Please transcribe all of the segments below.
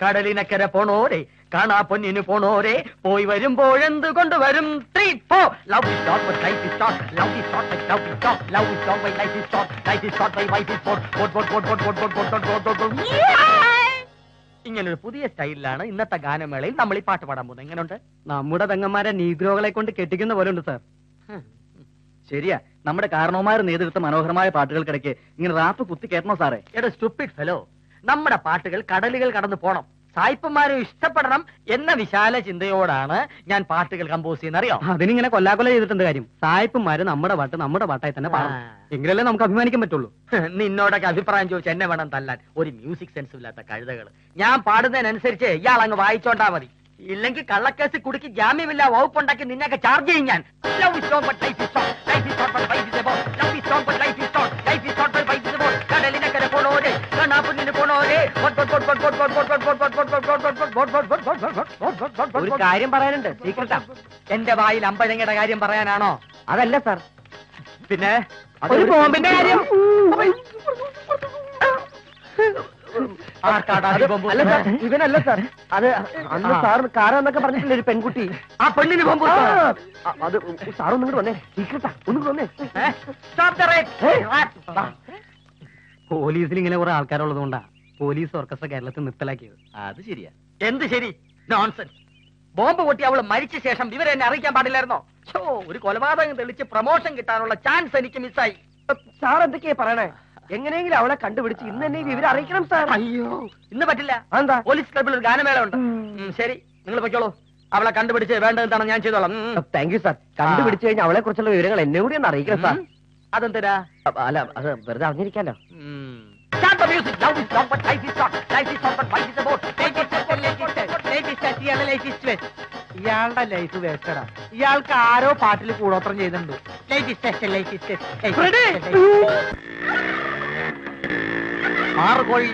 കടലിനക്കര പോണോരെ കാണാ പൊന്നിന് പോണോരെ പോയി വരുമ്പോഴെന്ത് കൊണ്ടുവരും three four love is short but life is short love is short but love is short love is short bye life is short life is short bye wife is short boat boat boat boat boat boat boat boat boat boat ഇങ്ങനൊരു പുതിയ സ്റ്റൈലിലാണ് ഇന്നത്തെ ഗാനമേളയിൽ നമ്മൾ ഈ പാട്ട് പാടാൻ പോകുന്നത് എങ്ങനെയുണ്ട് നമ്മുടെ പെങ്ങന്മാരെ നീഗ്രോകളെ കൊണ്ട് കെട്ടിക്കുന്ന പോലെ ഉണ്ട് സാർ ശരിയാ നമ്മുടെ കാരണവന്മാർ നേതൃത്വ മനോഹരമായ പാട്ടുകൾക്കിടയ്ക്ക് ഇങ്ങനെ റാപ്പ് കുത്തി കയറ്റണോ സാറേ എടാ സ്റ്റുപ്പിഡ് ഫെലോ നമ്മുടെ പാട്ടുകൾ കടലുകൾ കടന്നു പോണം സായിപ്പന്മാരും ഇഷ്ടപ്പെടണം എന്ന വിശാല ചിന്തയോടാണ് ഞാൻ പാട്ടുകൾ കമ്പോസ് ചെയ്യുന്ന അറിയോ അതിനിങ്ങനെ കൊല്ലാക്കൊല ചെയ്തിട്ടുണ്ട് കാര്യം സായിപ്പന്മാര് നമ്മുടെ പാട്ട് നമ്മുടെ പാട്ടായി തന്നെ പാടണം ആ. എങ്കിലല്ലേ നമുക്ക് അഭിമാനിക്കാൻ പറ്റുള്ളൂ നിന്നോടൊക്കെ അഭിപ്രായം ചോദിച്ച് എന്നെ വേണം തല്ലാൻ ഒരു മ്യൂസിക് സെൻസ് ഇല്ലാത്ത കഴുതകൾ ഞാൻ പാടുന്നതിനനുസരിച്ച് ഇയാൾ അങ്ങ് വായിച്ചോണ്ടാ മതി ഇല്ലെങ്കിൽ കള്ളക്കേസ് കുടുക്കി ജാമ്യമില്ല വകുപ്പുണ്ടാക്കി നിന്നെയൊക്കെ ചാർജ് ചെയ്യും ഞാൻ Love is strong, but life is short. Life is short, but life is above. Love is strong, but life is short. Life is short, but life is above. കടലിനക്കരെ പോണോരെ കണ്ണാപ്പുണ്ണിന് പോണോരെ ഒരു കാര്യം പറയാനുണ്ട് സീക്രട്ടാ എന്റെ വായിൽ അമ്പഴങ്ങയുടെ കാര്യം പറയാനാണോ അതല്ല സാർ പിന്നെ ഒരു ബോംബിന്റെ കാര്യം ആർക്കാടാ ഈ ബോംബ്? അല്ല സാർ ഇവനല്ല സാർ അത് അന്ന് ആ. സാർ കാറാന്നൊക്കെ പറഞ്ഞിട്ടില്ല ഒരു പെൺകുട്ടി ആ പെണ്ണിന് ബോംബ് ആ, വെച്ചോ? അത് സാർ ഒന്നും വന്നേ സീക്രട്ടാ ഒന്നും വന്നേ ഏ? Stop the rape. വാ. പോലീസിൽ ഇങ്ങനെ കുറെ ആൾക്കാരുള്ളത് കൊണ്ടാ പോലീസ് ഓർക്കസ്ട്ര കേരളത്തിൽ നിർത്തലാക്കിയത് അത് ശരിയാ എന്ത് ശരി നോൺസെൻസ് ബോംബ് പൊട്ടി അവള് മരിച്ച ശേഷം വിവരം എന്നെ അറിയിക്കാൻ പാടില്ലായിരുന്നോ ഷോ ഒരു കൊലപാതകം തെളിച്ച് പ്രൊമോഷൻ കിട്ടാനുള്ള ചാൻസ് എനിക്ക് മിസ്സായി സാർ എന്തൊക്കെയാ പറയണേ എങ്ങനെയെങ്കിലും അവളെ കണ്ടുപിടിച്ച് ഇന്ന് തന്നെ ഈ വിവരം അറിയിക്കണം സാർ അയ്യോ ഇന്ന് പറ്റില്ല എന്താ പോലീസ് ക്ലബിൽ ഒരു ഗാനമേള ഉണ്ട് ഉം, ശരി നിങ്ങൾ പൊയ്ക്കോളൂ അവളെ കണ്ടുപിടിച്ച് വേണ്ടതെന്താണ് ഞാൻ ചെയ്തോളാം ഉം. താങ്ക് യു സാർ കണ്ടുപിടിച്ചു കഴിഞ്ഞാൽ അവളെ കുറിച്ചുള്ള വിവരങ്ങൾ എന്നെ കൂടി ഒന്ന് അറിയിക്കണം സാർ ഉം. അതെന്തിനാ അല്ല അത് വെറുതെ അറിഞ്ഞിരിക്കാലോ ഉം. Start the music. Love is long, but life is short. Life is short, but life is about. Life is short, but life is short. Life is short, ഇയാളുടെ life is short. ഇയാളുടെ life വേസ്റ്റഡാ ഇയാൾക്ക് ആരോ പാട്ടിൽ കൂടോത്രം ചെയ്യുന്നുണ്ട് Life is short, life is short. Life is Freddy! short, life is short. ആറ് കോഴി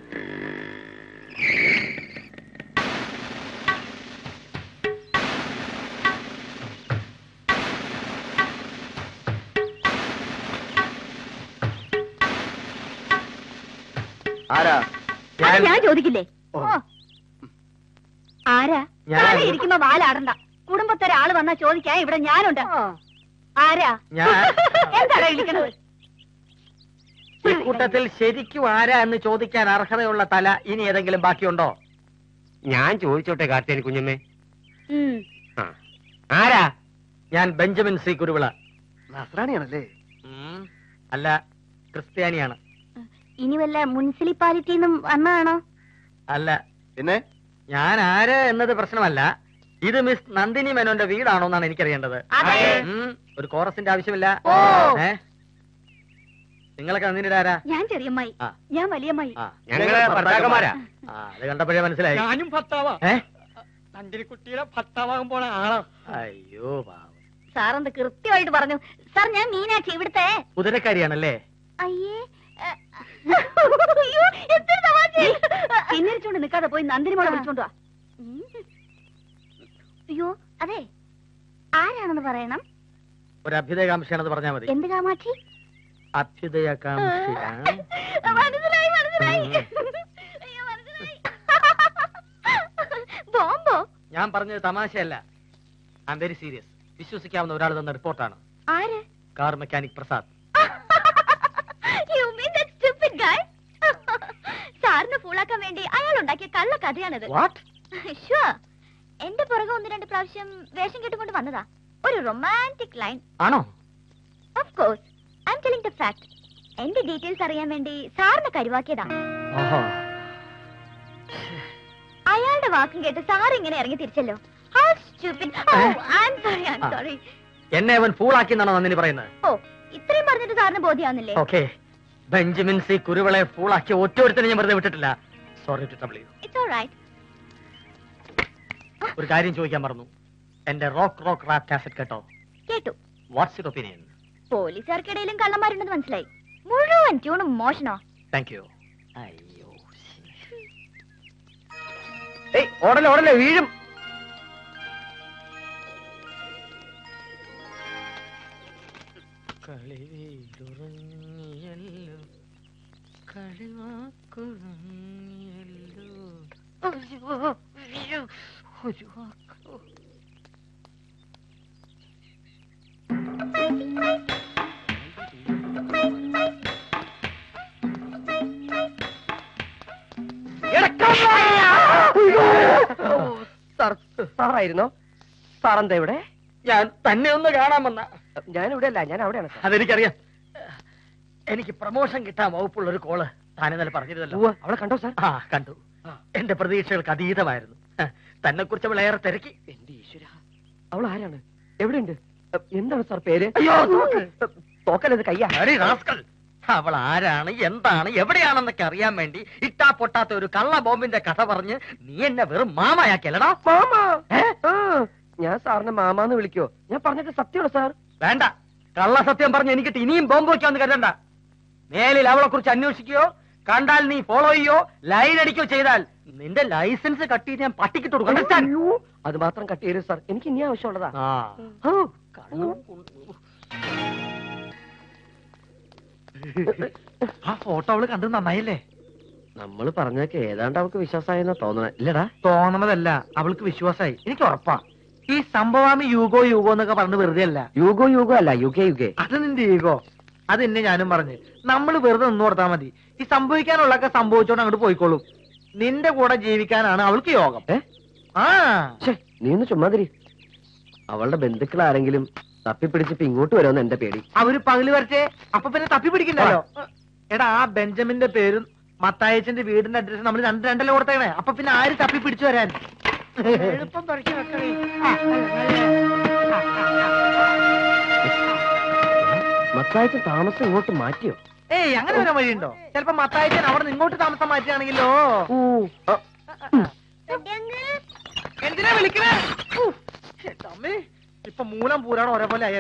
ആരാ അത് ഞാൻ ചോദിക്കില്ലേ ഓ. ഓ. ആരാ ഞാൻ- താഴെ ഇരിക്കുമ്പോ വാലാടണ്ട കുടുംബത്തൊരാള് വന്നാ ചോദിക്കാൻ ഇവിടെ ഞാനുണ്ട് ആരാ ഞാൻ- എന്താടാ ഇരിക്കണത് ഈ കൂട്ടത്തിൽ ശരിക്കും ആരാ എന്ന് ചോദിക്കാൻ അർഹതയുള്ള തല ഇനി ഏതെങ്കിലും ബാക്കിയുണ്ടോ ഞാൻ ചോദിച്ചോട്ടെ കാർത്തിയാനി കുഞ്ഞമ്മേ ഉം. ആരാ ഞാൻ ബെഞ്ചമിൻ സി കുരുവിള നസ്രാണിയാണല്ലേ ഉം. അല്ല ക്രിസ്ത്യാനിയാണ് ഇനി വല്ല മുനിസിപ്പാലിറ്റിന്നും വന്നതാണോ അല്ല പിന്നെ ഞാൻ ആര് എന്നത് പ്രശ്നമല്ല ഇത് മിസ് നന്ദിനി മേനോന്റെ വീടാണോ എന്നാണ് എനിക്കറിയേണ്ടത് അതെ. ഉം. ഒരു കോറസിന്റെ ആവശ്യമില്ല ഓ. ഏ നിങ്ങളൊക്കെ നന്ദിനിയുടെ ആരാ ഞാൻ ചെറിയമ്മായി ആ. ഞാൻ വലിയമ്മായി ആ. ഞങ്ങള് ഭർത്താക്കന്മാരാ. ആ അത് കണ്ടപ്പോഴേ മനസ്സിലായി ഞാനും ഭർത്താവാ ഏ നന്ദിനിക്കുട്ടിയുടെ ഭർത്താവാകാൻ പോണ ആളാ അയ്യോ പാവം സാർ എന്ത് കൃത്യമായിട്ട് പറഞ്ഞു സാർ ഞാൻ മീനാക്ഷി ഇവിടുത്തെ കുതിരക്കാരിയാണല്ലേ അയ്യേ ഏ, അയ്യോ, എന്തൊരു തമാശ. പിന്നിരിച്ചോണ്ട് നിൽക്കാതെ പോയി നന്ദിനി മോളെ വിളിച്ചോണ്ട് വാ ഉം. അയ്യോ അതെ ആരാണെന്ന് പറയണം ഒരു അഭ്യുദയകാംക്ഷയാണെന്ന് പറഞ്ഞാൽ മതി എന്ത് കാമാക്ഷി അഭ്യുദയകാംക്ഷ മനസ്സിലായി മനസ്സിലായി ഉം. അയ്യോ മനസ്സിലായി ബോംബോ ഞാൻ പറഞ്ഞത് തമാശയല്ല ഐ എം വെരി സീരിയസ് വിശ്വസിക്കാവുന്ന ഒരാൾ തന്ന റിപ്പോർട്ടാണ് ആര് car mechanic Prasad You mean that stupid guy? സാറിന് ഫൂളാക്കാൻ വേണ്ടി അയാൾ ഉണ്ടാക്കിയ കള്ള കഥയാണിത് വാട്ട് Sure. എന്റെ പുറകെ ഒന്ന് രണ്ട് പ്രാവശ്യം വേഷം കെട്ടുകൊണ്ട് വന്നതാ ഒരു റൊമാൻറ്റിക് ലൈൻ ആണോ of course I'm telling the fact എന്റെ ഡീറ്റെയിൽസ് അറിയാൻ വേണ്ടി സാറിന് കരുവാക്കിയതാ ഓഹോ അയാളുടെ വാക്കും കേട്ട് സാർ ഇങ്ങനെ ഇറങ്ങി തിരിച്ചല്ലോ How stupid. Oh, I'm sorry, I'm ആ. sorry. എന്നെ അവൻ ഫൂളാക്കി എന്നാണോ നന്ദിനി പറയുന്നത് ഓ ഇത്രയും പറഞ്ഞിട്ട് സാറിന് ബോധ്യാവുന്നില്ലേ ഓക്കെ ബെഞ്ചമിൻ സി കുരുവിളെ ഫൂളാക്കി ഒറ്റൊരുത്തനെ ഞാൻ വെറുതെ വിട്ടിട്ടില്ല sorry to trouble you it's all right ഒരു കാര്യം ചോദിക്കാൻ മറന്നു എന്റെ റോക്ക് റോക്ക് റാപ്പ് കാസറ്റ് കേട്ടോ കേട്ടു വാട്ട്സ് യുവർ ഒപ്പീനിയൻ പോലീസുകാർക്കിടയിലും കള്ളന്മാരുണ്ടെന്ന് മനസ്സിലായി മുഴുവൻ ട്യൂണും മോഷണോ താങ്ക് യു അയ്യോ ഏയ് ഓടല്ലേ ഓടല്ലേ വീഴും കളിവീടുറങ്ങിയല്ലോ കളിവാക്കുറങ്ങിയല്ലോ സാർ സാറായിരുന്നോ സാറെന്താ ഇവിടെ ഞാൻ തന്നെ ഒന്ന് കാണാൻ വന്ന ഞാൻ ഇവിടെ അല്ല ഞാൻ അവിടെയാണ് സാർ അതെനിക്കറിയാം എനിക്ക് പ്രമോഷൻ കിട്ടാൻ വകുപ്പുള്ള ഒരു കോള് താൻ ഇന്നലെ പറഞ്ഞിരുന്നല്ലോ ഉവ്വ്, അവളെ കണ്ടോ സാർ ആ കണ്ടു എന്റെ പ്രതീക്ഷകൾക്ക് അതീതമായിരുന്നു തന്നെ കുറിച്ച് അവൾ ഏറെ തിരക്കി എന്റെ ഈശ്വര അവൾ ആരാണ് എവിടെയുണ്ട് അ, എന്താണ് സാർ പേര് അയ്യോ, തോക്ക്. തോക്കല്ലത് കയ്യാ അടി റാസ്കൽ. അവൾ ആരാണ് എന്താണ് എവിടെയാണെന്നൊക്കെ അറിയാൻ വേണ്ടി ഇട്ടാ പൊട്ടാത്ത ഒരു കള്ള ബോംബിന്റെ കഥ പറഞ്ഞ് നീ എന്നെ വെറും മാമയാക്കിയല്ലടാ മാമ ആ, ഞാൻ സാറിനെ മാമാന്ന് വിളിക്കോ ഞാൻ പറഞ്ഞിട്ട് സത്യമാണ് സാർ വേണ്ട കള്ള സത്യം പറഞ്ഞ് എനിക്കിട്ട് ഇനിയും ബോംബ് വയ്ക്കാന്ന് കരുതണ്ട മേലിൽ അവളെ കുറിച്ച് അന്വേഷിക്കുകയോ കണ്ടാൽ നീ ഫോളോ ചെയ്യോ ലൈൻ അടിക്കുകയോ ചെയ്താൽ നിന്റെ ലൈസൻസ് കട്ട് ചെയ്ത് ഞാൻ പട്ടിക്കിട്ട് കൊടുക്കും understand? അയ്യോ, അത് മാത്രം കട്ട് ചെയ്യരുത് സാർ എനിക്ക് ഇനി ആവശ്യമുള്ളതാ ആ ഓ, കണ്ണും ആ ഫോട്ടോ അവള് കണ്ടത് നന്നായില്ലേ നമ്മൾ പറഞ്ഞൊക്കെ ഏതാണ്ട് അവൾക്ക് വിശ്വാസമായെന്നാ തോന്നണേ ഇല്ലടാ തോന്നണതല്ല അവൾക്ക് വിശ്വാസായി എനിക്ക് ഉറപ്പാ ഈ സംഭവാമി യുഗോ യുഗോ എന്നൊക്കെ പറഞ്ഞ് വെറുതെ അല്ല യുഗോ യുഗോ അല്ല യുഗേ യുഗേ അത് നിന്റെ ഈഗോ അത് എന്നെ ഞാനും പറഞ്ഞു നമ്മൾ വെറുതെ നിന്ന് കൊടുത്താൽ മതി ഈ സംഭവിക്കാനുള്ളതൊക്കെ സംഭവിച്ചോണ്ട് അങ്ങോട്ട് പോയിക്കോളും നിന്റെ കൂടെ ജീവിക്കാനാണ് അവൾക്ക് യോഗം ഏ? ആ ഛേ, നീ ഒന്ന് ചുമ്മാതിരി അവളുടെ ബന്ധുക്കൾ ആരെങ്കിലും തപ്പിപ്പിടിച്ചിട്ട് ഇങ്ങോട്ട് വരുമെന്ന് എന്റെ പേടി അവര് പകല് വരച്ചേ അപ്പൊ പിന്നെ തപ്പി പിടിക്കണ്ടല്ലോ എടാ ആ ബെഞ്ചമിന്റെ പേരും മത്തായച്ചന്റെ വീടിന്റെ അഡ്രസ് നമ്മൾ രണ്ട് രണ്ടല്ലേ കൊടുത്തേക്കണേ അപ്പൊ പിന്നെ ആര് തപ്പി പിടിച്ചു വരാൻ എളുപ്പം പറിച്ചു വെക്കണേ ആ, ആ, മത്തായച്ചൻ താമസം ഇങ്ങോട്ട് മാറ്റിയോ ഏയ് അങ്ങനെ വരാൻ വഴിയുണ്ടോ ചിലപ്പോ മത്തായച്ചൻ അവിടെ നിന്ന് ഇങ്ങോട്ട് താമസം മാറ്റുകയാണെങ്കിലോ ഓ ആ, എന്തിനാ വിളിക്കണേ ഉഫ്, എന്റെ അമ്മേ. ഇപ്പൊ മൂലം പൂരാണ് ഒരേപോലെ ആയ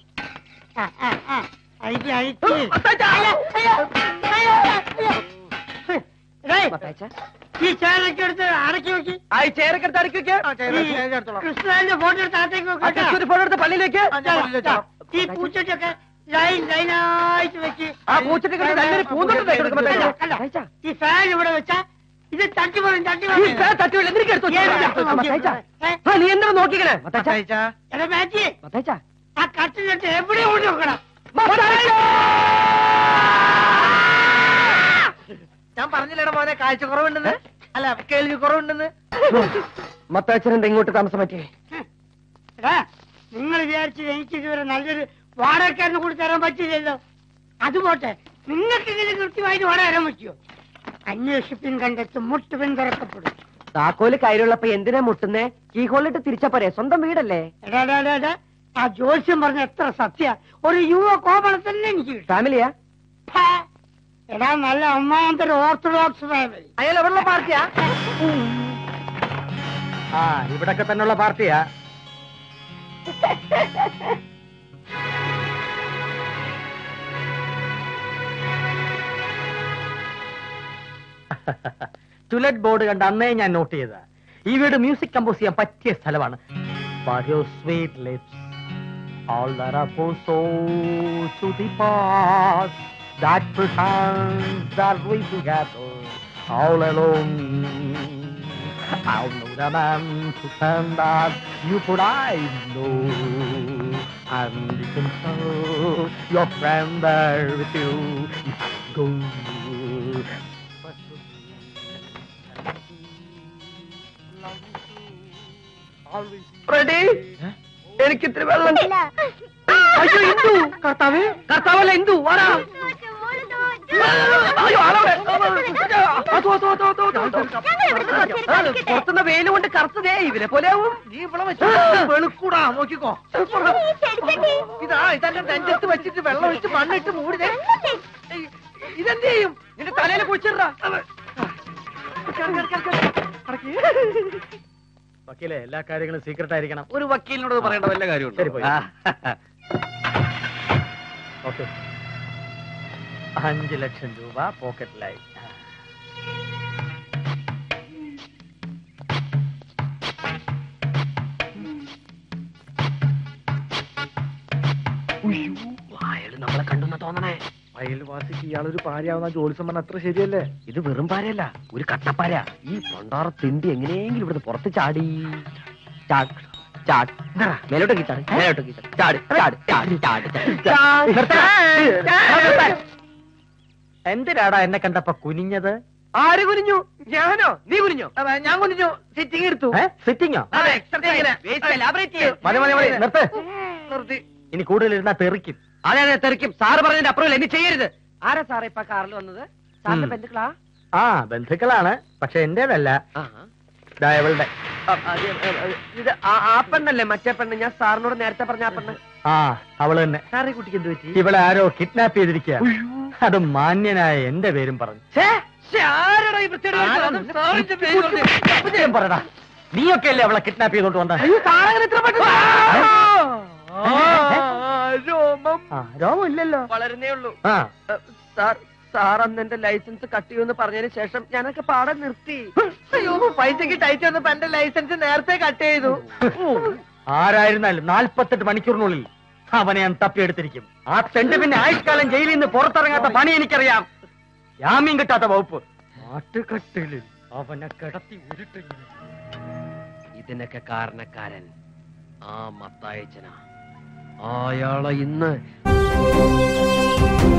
മത്തായച്ച ഈ ചേരൊക്കെ എടുത്ത് അടക്കി വെക്ക് ആ ഈ ചേരക്കെടുത്ത് അടുക്കി വെക്ക്. കൃഷ്ണന്റെ ഫോട്ടോ എടുത്ത് അകത്തേക്ക് ആ വെക്ക് കേട്ടോ. കൃഷ്ണന്റെ ഫോട്ടോ എടുത്ത് പള്ളിയിലേക്ക് ഈ പൂച്ചട്ടിയൊക്കെ ലൈൻ ലൈനായിട്ട് വെക്ക് ആ പൂച്ചട്ടി കെട്ടി നല്ലൊരു പൂന്തോട്ടം തേക്ക് കൊടുക്കുമ്പോ തേക്ക്. മത്തായച്ച ഈ ഫാൻ ഇവിടെ വെച്ചാ ഇത് തട്ടി പോലും തട്ടി ഈ ഫാൻ തട്ടി വീഴും. എന്തിനൊക്കെ എടുത്ത് വെച്ചു? മത്തായിച്ചാ. ആ, നീ എന്താ നോക്കിക്കണേ മത്തായച്ച എടാ മാറ്റി മത്തായച്ച ആ കട്ടിലിട്ട് എവിടെ കൊണ്ട് വെക്കണം ഞാൻ പറഞ്ഞില്ലേടാ മോനെ കാഴ്ച കുറവുണ്ടെന്ന് അല്ല കേൾവി കുറവുണ്ടെന്ന് മത്തായച്ചൻ എന്താ ഇങ്ങോട്ട് താമസം മാറ്റിയേ എടാ നിങ്ങൾ വിചാരിച്ചത് എനിക്ക് ഇതുവരെ നല്ലൊരു വാടകക്കാരന് കൂടി തരാൻ പറ്റില്ലല്ലോ അത് പോട്ടെ നിങ്ങൾക്ക് ഇതിന് കൃത്യമായിട്ട് വാടക തരാൻ പറ്റുമോ അന്വേഷിപ്പിൻ കണ്ടെത്തും മുട്ടുപിൻ തുറക്കപ്പെടും താക്കോല് കയ്യിലുള്ളപ്പോ എന്തിനാ മുട്ടുന്നേ കീ ഹോളിട്ട് തിരിച്ചാ പോരെ സ്വന്തം വീടല്ലേ എടാ എടാ, എടാ, എടാ, ആ ജോത്സ്യം പറഞ്ഞ എത്ര സത്യ ഒരു യുവ കോമളം തന്നെ എനിക്ക് കിട്ടും ഫാമിലിയാ ഹാ. എടാ നല്ല ഒന്നാമത്തെ ഓർത്തഡോക്സ് ഫാമിലി അയാൾ എവിടെയുള്ള പാർട്ടിയാ ആ ഇവിടൊക്കെ തന്നെയുള്ള പാർട്ടിയാ ടുലറ്റ് ബോർഡ് കണ്ട് അന്നേ ഞാൻ നോട്ട് ചെയ്ത ഈ വീട് മ്യൂസിക് കമ്പോസ് ചെയ്യാൻ പറ്റിയ സ്ഥലമാണ് But your sweet lips, all that are for so to the past, that pretends that we together all alone. I'll know the man to turn that you could I know. And you can tell your friend there with you. If I go. But always ready എനിക്ക് ഇത്തിരി വെള്ളം അയ്യോ ഇന്ദു കർത്താവേ കർത്താവല്ല എന്തു വാടാ അയ്യോ, ആളവിടെ. അതോ, അതോ, അതോ, അതോ, അതോ, അതോ. പുറത്തുനിന്ന് വെയിൽ കൊണ്ട് കറുത്തതേ ഇവരെ പോലെ ആവും നീ ഇവിടെ വെച്ച് വെളുക്കൂടാ നോക്കിക്കോ ഇതാ ഇതെന്റെ നെഞ്ചത്ത് വെച്ചിട്ട് വെള്ളം ഒഴിച്ച് മണ്ണിട്ട് മൂടിതേ ഇതെന്ത് ചെയ്യും നിന്റെ തലയിൽ കുഴിച്ചിടാ വക്കീലെ എല്ലാ കാര്യങ്ങളും സീക്രട്ട് ആയിരിക്കണം ഒരു വക്കീലിനോട് പറയേണ്ട വല്ല ശരി, പോയി. ഓക്കെ അഞ്ച് ലക്ഷം രൂപ പോക്കറ്റിലായി അയാള് നമ്മളെ കണ്ടെന്ന് തോന്നണേ അയൽവാസി സ്ഥിതിക്ക് ഇയാളൊരു പാരയാവുന്ന ജോലിസം പറഞ്ഞ അത്ര ശരിയല്ലേ ഇത് വെറും പാരയല്ല ഒരു കട്ടപ്പാര ഈ പണ്ടാറ തിണ്ടി എങ്ങനെയെങ്കിലും ഇവിടുന്ന് പുറത്ത് ചാടി ചാട് ചാട് മേലോട്ട് ചാട് മേലോട്ട് ചാട് ചാട് ചാട് ചാട് ചാട് എന്തിനാടാ എന്നെ കണ്ടപ്പോ കുനിഞ്ഞത് ആര് കുനിഞ്ഞു ഞാനോ നീ കുനിഞ്ഞോ ഞാൻ കൊണ്ടിട്ടു സിറ്റിംഗ് എടുത്തു സിറ്റിങ്ങോ അതെ, exercise. മതി മതി മതി നിർത്ത് നിർത്തി ഇനി കൂടുതൽ ഇരുന്നാ തെറിക്കും അതെ അതെ തെറിക്കും സാറ് പറഞ്ഞതിന്റെ അപ്പുറം എന്നെ ചെയ്യരുത് ആരാ സാറേ ഇപ്പൊ കാറിൽ വന്നത് സാറിന്റെ ഉം. ബന്ധുക്കളാ ആ ബന്ധുക്കളാണ് പക്ഷെ എന്റേതല്ല ദാ ഇവളുടെ ഇത് ആ- ആ പെണ്ണല്ലേ മറ്റേ പെണ്ണ് ഞാൻ സാറിനോട് നേരത്തെ പറഞ്ഞ ആ പെണ്ണ് ആ അവള് തന്നെ സാറേ കുട്ടിക്ക് എന്ത് പറ്റി ഇവളെ ആരോ കിഡ്നാപ്പ് ചെയ്തിരിക്കുക അത് മാന്യനായ എന്റെ പേരും പറഞ്ഞു ആരാടാ ഈ വൃത്തികേട് കാണിച്ചത്? അതും സാറിന്റെ പേര് പറഞ്ഞ്. സത്യം പറടാ നീയൊക്കെ അല്ലേ അവളെ കിഡ്നാപ്പ് ചെയ്തോണ്ട് വന്ന സാറങ്ങനെ ഇത്ര പെട്ടെന്ന് ഏ? ആ, രോമം ആ രോഗം ഇല്ലല്ലോ വളരുന്നേ ഉള്ളൂ ആ സാർ സാർ അന്ന് എന്റെ ലൈസൻസ് കട്ട് ചെയ്യുമെന്ന് പറഞ്ഞതിന് ശേഷം ഞാനൊക്കെ പാടം നിർത്തി അയ്യോ പൈസക്ക് ടൈറ്റ് വന്നപ്പോ എന്റെ ലൈസൻസ് നേരത്തെ കട്ട് ചെയ്തു ആരായിരുന്നാലും നാൽപ്പത്തെട്ട് മണിക്കൂറിനുള്ളിൽ അവനെ ഞാൻ തപ്പിയെടുത്തിരിക്കും ആ തെണ്ട് പിന്നെ ആയുഷ്കാലം ജയിലിൽ നിന്ന് പുറത്തിറങ്ങാത്ത പണി എനിക്കറിയാം ജാമ്യം കിട്ടാത്ത വകുപ്പ് നാട്ടുകെട്ടിലിൽ അവനെ കിടത്തി ഉരുട്ടിങ്ങനെ ഇതിനൊക്കെ കാരണക്കാരൻ ആ മത്തായച്ചന അയാളെ ഇന്ന്